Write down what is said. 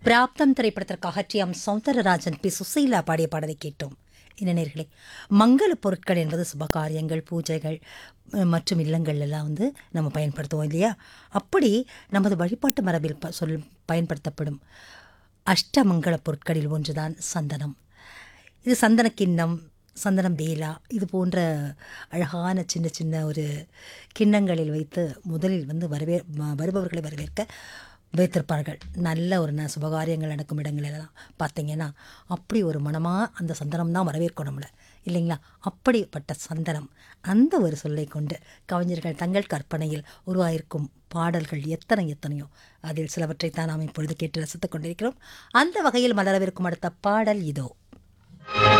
பிராப்தம் திரைப்படத்திற்காக T M Soundararajan P Susheela பாடிய பாடலை கேட்டோம் இளைஞர்களே மங்கள பொருட்கள் என்பது சுபகாரியங்கள் பூஜைகள் அஹ், மற்றும் இல்லங்கள் எல்லாம் வந்து நம்ம பயன்படுத்துவோம் இல்லையா அப்படி நமது வழிபாட்டு மரபில் ப- சொல் பயன்படுத்தப்படும் அஷ்டமங்கள பொருட்களில் ஒன்றுதான் சந்தனம் இது சந்தன கிண்ணம் சந்தனம் வேலா இது போன்ற அழகான சின்ன சின்ன ஒரு கிண்ணங்களில் வைத்து முதலில் வந்து வரவே ம- வருபவர்களை வரவேற்க வைத்திருப்பார்கள் நல்ல ஒரு ந சுபகாரியங்கள் நடக்கும் இடங்களெல்லாம் பார்த்தீங்கன்னா அப்படி ஒரு மனமாக அந்த சந்தனம் தான் வரவேற்கும் நம்மளை இல்லைங்களா அப்படிப்பட்ட சந்தனம் அந்த ஒரு சொல்லை கொண்டு கவிஞர்கள் தங்கள் கற்பனையில் உருவாயிருக்கும் பாடல்கள் எத்தனை எத்தனையோ அதில் சிலவற்றை தான் நாம் இப்பொழுது கேட்டு ரசித்துக் கொண்டிருக்கிறோம் அந்த வகையில் மலரவிருக்கும் அடுத்த பாடல் இதோ